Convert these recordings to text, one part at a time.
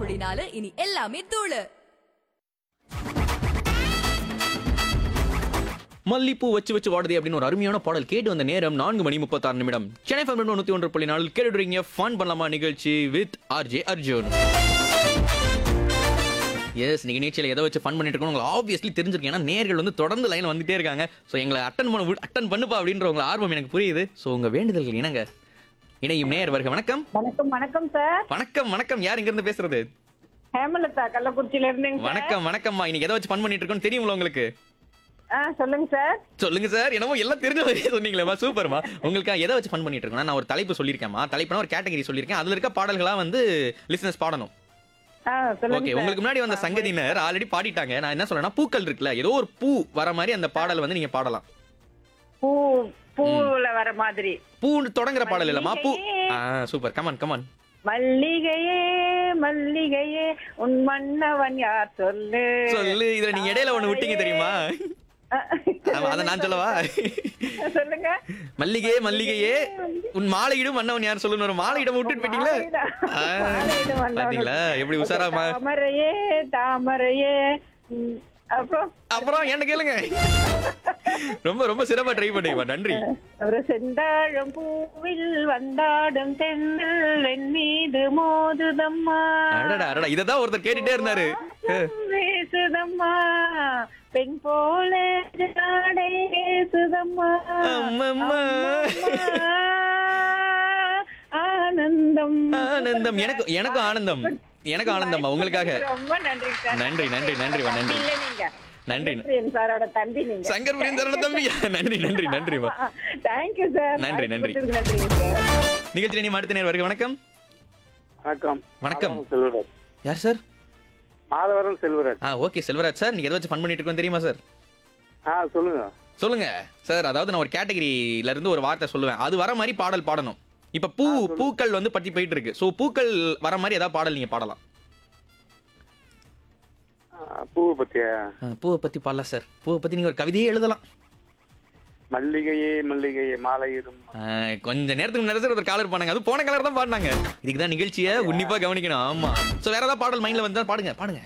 புள்ளி இனி எல்லாமே தூளு மல்லிப்பூ வச்சு வச்சு வாடுதே அப்படின்னு ஒரு அருமையான பாடல் கேட்டு வந்த நேரம் நான்கு மணி முப்பத்தாறு நிமிடம் சென்னை ஃபேமிலி நூற்றி ஒன்று புள்ளி நாலு கேட்டுறீங்க ஃபன் பண்ணலாமா நிகழ்ச்சி வித் ஆர்ஜே அர்ஜுன் எஸ் நீங்க நிகழ்ச்சியில் எதை வச்சு ஃபன் பண்ணிட்டு இருக்கோம் உங்களுக்கு ஆப்வியஸ்லி தெரிஞ்சிருக்கேன் ஏன்னா நேர்கள் வந்து தொடர்ந்து லைன் வந்துட்டே இருக்காங்க ஸோ எங்களை அட்டன் பண்ண அட்டன் பண்ணுப்பா அப்படின்ற உங்க ஆர்வம் எனக்கு புரியுது ஸோ உங்க வேண்டுதல்கள் இணங்க இணையும் நேர் வருக வணக்கம் வணக்கம் வணக்கம் சார் வணக்கம் வணக்கம் யார் இங்க இருந்து பேசுறது ஹேமலதா கள்ளக்குறிச்சியில இருந்தேங்க சார். வணக்கம் வணக்கம்மா இன்னைக்கு எதை வச்சு ஃபன் பண்ணிட்டு இருக்கோம்னு தெரியுங்களா உங்களுக்கு ஆ சொல்லுங்க சார் சொல்லுங்க சார் என்னமோ எல்லாம் தெரிஞ்ச மாதிரியே சொன்னீங்களேம்மா சூப்பர்மா உங்களுக்கு எதை வச்சு ஃபன் பண்ணிட்டு இருக்கோம் நான் ஒரு தலைப்பு சொல்லியிருக்கேன்மா தலைப்புனா ஒரு கேட்டகரி சொல்லியிருக்கேன் அதுல இருக்க பாடல்களா வந்து லிசனர்ஸ் பாடணும் ஆ சொல்லுங்க ஓகே சார். உங்களுக்கு முன்னாடி வந்த சங்கதியினர் ஆல்ரெடி பாடிட்டாங்க நான் என்ன சொல்றேன்னா பூக்கள் இருக்குல்ல ஏதோ ஒரு பூ வர மாதிரி அந்த பாடல் வந்து நீங்க பாடலாம் பூ பூவுல வர மாதிரி பூ தொடங்குற பாடல் இல்லம்மா பூ ஆ சூப்பர் கமான் கமான் மல்லிகையே மல்லிகையே உன் மன்னவன் யார் சொல்லு சொல்லு இதுல நீங்க இடையில ஒண்ணு விட்டீங்க தெரியுமா ஆமா, அதை நான் சொல்லவா சொல்லுங்க மல்லிகையே மல்லிகையே உன் மாலையிடும் மன்னவன் யார் சொல்லணும் ஒரு மாலையிடம் விட்டுட்டு போயிட்டீங்களா ஆ, மாலையிடும் மன்னவன். பாத்தீங்களா எப்படி உஷாராமா தாமரையே தாமரையே ம், அப்புறம் அப்புறம் என்ன கேளுங்க ரொம்ப ரொம்ப சிறப்பா ட்ரை பண்ணீங்கம்மா நன்றி ஒரு செந்தாழம் பூவில் வந்தாடும் தென்னல் என் மீது மோதுதம்மா அடடா அடடா இததான் ஒருத்தர் கேட்டுட்டே இருந்தாரு பேசுதம்மா பெண் போல ஜாடை பேசுதம்மா அம்மம்மா. அம்மம்மா. ஆனந்தம் ஆனந்தம் எனக்கு எனக்கு ஆனந்தம் எனக்கு ஆனந்தம்மா உங்களுக்காக ரொம்ப நன்றி சார் நன்றி நன்றி நன்றி நன்றி இல்ல நீங்க நன்றி பிரியன் சாரோட தம்பி நீங்க சங்கர் பிரியந்தரோட தம்பி நன்றி நன்றி நன்றிமா தேங்க்யூ சார் நன்றி, நன்றி. நன்றி சார் நிகழ்ச்சி நீ அடுத்த நேர் வருக வணக்கம் வணக்கம் வணக்கம். மாதவரம் செல்வராஜ் யார் சார் மாதவரம் செல்வராஜ் ஆ ஓகே செல்வராஜ் சார் நீங்க எதை வச்சு ஃபன் பண்ணிட்டு இருக்கோம் தெரியுமா சார் ஆ சொல்லுங்க சொல்லுங்க சார் அதாவது நான் ஒரு கேட்டகரியில இருந்து ஒரு வார்த்தை சொல்லுவேன் அது வர மாதிரி பாடல் பாடணும் இப்ப பூ பூக்கள் வந்து பத்தி போயிட்டு இருக்கு சோ பூக்கள் வர மாதிரி ஏதாவது பாடல் நீங்க பாடலாம் ஆ, பூவை பத்தியா ஆ, பூவை பத்தி பாடலாம் சார் பூவை பத்தி நீங்க ஒரு கவிதையே எழுதலாம் மல்லிகையே மல்லிகையே மாலையிடும் ஆ, கொஞ்ச நேரத்துக்கு முன்னாடி சார் ஒரு காலர் பண்ணாங்க அது போன கலர் தான் பாடினாங்க இதுக்கு தான் நிகழ்ச்சியை உன்னிப்பா கவனிக்கணும் ஆமா சோ வேற ஏதாவது பாடல் மைண்ட்ல வந்தா பாடுங்க பாடுங்க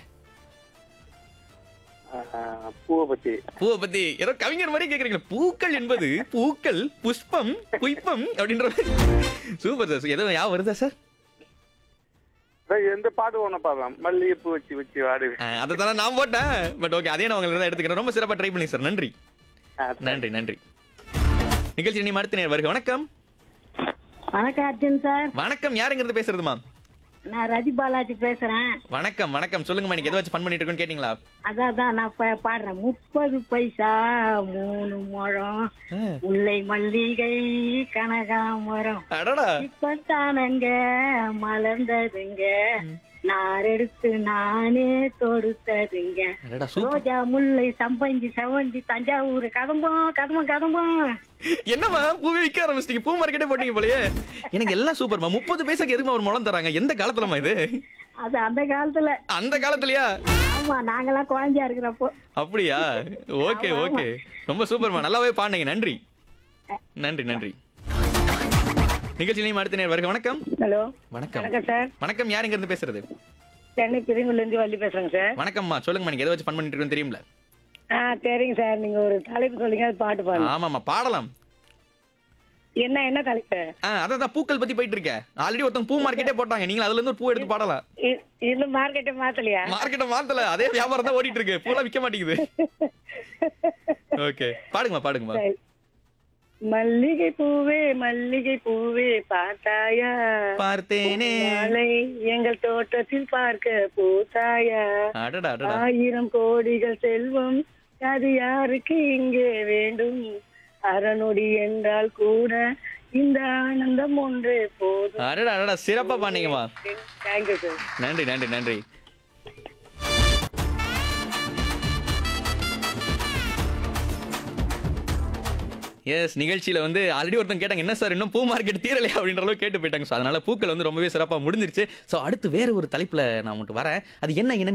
ஆ, பூவை பத்தி பூவை பத்தி ஏதோ கவிஞர் மாதிரி கேக்குறீங்க பூக்கள் என்பது பூக்கள் புஷ்பம் புஷ்பம் அப்படின்ற சூப்பர் சார் ஏதோ யா வருதா சார் அதான் எந்த பாட்டு ஒண்ணு பாடலாம் மல்லிகை பூ வச்சு வச்சு வாடு அதை தானே நான் போட்டேன் பட் ஓகே அதே நான் உங்களுக்கு தான் எடுத்துக்கிறேன் ரொம்ப சிறப்பா ட்ரை பண்ணி சார் நன்றி ஆ, நன்றி நன்றி நிகழ்ச்சி நீ மறுத்த நேர் வருக வணக்கம் வணக்கம் அர்ஜுன் சார் வணக்கம் யாருங்கிறது பேசுறதுமா நான் ரதி பாலாஜி பேசுறேன் வணக்கம் வணக்கம் சொல்லுங்கம்மா எனக்கு எதை வச்சு ஃபன் பண்ணிட்டு இருக்கோன்னு கேட்டீங்களா அதான் அதான் நான் பா- பாடுறேன் முப்பது பைசா மூணு முழம் ஆ, முல்லை மல்லிகை கனகாமரம் அடடா இப்பத்தானங்க மலர்ந்ததுங்க நார் எடுத்து நானே தொடுத்ததுங்க அடடா சூப்பர் ரோஜா முல்லை சம்பஞ்சி செவந்தி தஞ்சாவூர் கதம்பம் கதம்பம் கதம்பம் என்னம்மா பூவே விற்க ஆரம்பிச்சிட்டீங்க பூ மார்க்கெட்டே போட்டீங்க போலயே எனக்கு எல்லாம் சூப்பர்மா முப்பது பைசாக்கு எதுக்குமா ஒரு முளம் தராங்க எந்த காலத்துலமா இது அது அந்த காலத்துல அந்த காலத்துலயா ஆமா நாங்கெல்லாம் குழந்தையா இருக்கிறப்போ அப்படியா ஓகே ஓகே ரொம்ப சூப்பர்மா நல்லாவே பாடுங்க நன்றி நன்றி நன்றி நிகழ்ச்சி நீ அடுத்த நேர் வருக வணக்கம் ஹலோ வணக்கம் வணக்கம் சார் வணக்கம் யார் இங்க இருந்து பேசுறது சென்னை பிரிவுல இருந்து வள்ளி பேசுறேங்க சார் வணக்கம்மா சொல்லுங்கம்மா நீங்க எதை வச்சு ஃபன் பண்ணிட்டு இருக்கோன்னு தெரியும்ல ஆ சரிங்க சார் நீங்க ஒரு தலைப்பு சொல்லுங்க அது பாட்டு பாருங்க ஆமாம்மா பாடலாம் என்ன என்ன தலைப்பு ஆ அதான் தான் பூக்கள் பத்தி போயிட்டு இருக்கேன் ஆல்ரெடி ஒருத்தவங்க பூ மார்க்கெட்டே போட்டாங்க நீங்க அதுல இருந்து ஒரு பூ எடுத்து பாடலாம் இ- இன்னும் மார்க்கெட்டை மாத்தலையா மார்க்கெட்டை மாத்தல அதே வியாபாரம் தான் ஓடிட்டு இருக்கு பூலாம் விற்க மாட்டேங்குது ஓகே பாடுங்கம்மா பாடுங்கம்மா சரி. மல்லிகை பூவே மல்லிகை பூவே பார்த்தாயா பார்த்தேனே மாலை எங்கள் தோட்டத்தில் பார்க்க பூத்தாயா அடடா அடடா ஆயிரம் கோடிகள் செல்வம் அது யாருக்கு இங்கே வேண்டும் அறநொடி என்றால் கூட இந்த ஆனந்தம் ஒன்று போதும் அடடா அடடா சிறப்பா பாண்டீங்கம்மா தேங்க்யூ சார் நன்றி நன்றி நன்றி எஸ் நிகழ்ச்சியில வந்து ஆல்ரெடி ஒருத்தன் கேட்டாங்க என்ன சார் இன்னும் பூ மார்க்கெட் தீரலையா அப்படின்ற அளவுக்கு கேட்டு போயிட்டாங்க ஸோ அதனால பூக்கள் வந்து ரொம்பவே சிறப்பாக முடிஞ்சிருச்சு ஸோ அடுத்து வேற ஒரு தலைப்புல நான் மட்டும் வரேன் அது என்ன என்னன்னு